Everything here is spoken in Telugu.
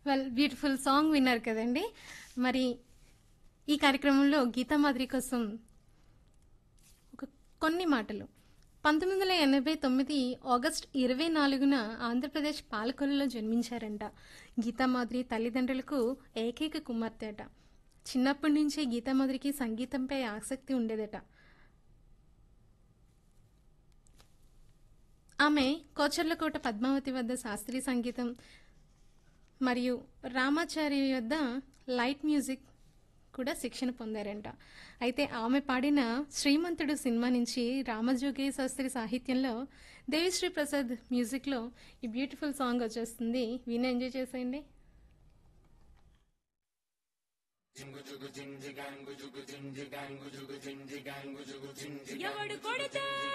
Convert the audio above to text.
వెల్ బ్యూటిఫుల్ సాంగ్ విన్నారు కదండి మరి ఈ కార్యక్రమంలో గీతా మాదిరి కోసం ఒక కొన్ని మాటలు పంతొమ్మిది వందల ఎనభై తొమ్మిది ఆగస్ట్ ఇరవై నాలుగున ఆంధ్రప్రదేశ్ పాలకొల్లులో జన్మించారంట గీతామాధురి తల్లిదండ్రులకు ఏకైక కుమార్తె అట చిన్నప్పటి నుంచే గీతామాధురికి సంగీతంపై ఆసక్తి ఉండేదట ఆమె కోచర్లకోట పద్మావతి వద్ద శాస్త్రీయ సంగీతం మరియు రామాచారి వద్ద లైట్ మ్యూజిక్ కూడా శిక్షణ పొందారంట అయితే ఆమె పాడిన శ్రీమంతుడు సినిమా నుంచి రామజోగి శాస్త్రి సాహిత్యంలో దేవిశ్రీ ప్రసాద్ మ్యూజిక్లో ఈ బ్యూటిఫుల్ సాంగ్ వచ్చేస్తుంది విని ఎంజాయ్ చేసేయండి జింగు జుగు జింగ్ జిగాంగు జుగు జింగ్ జిగాంగు జుగు జింగ్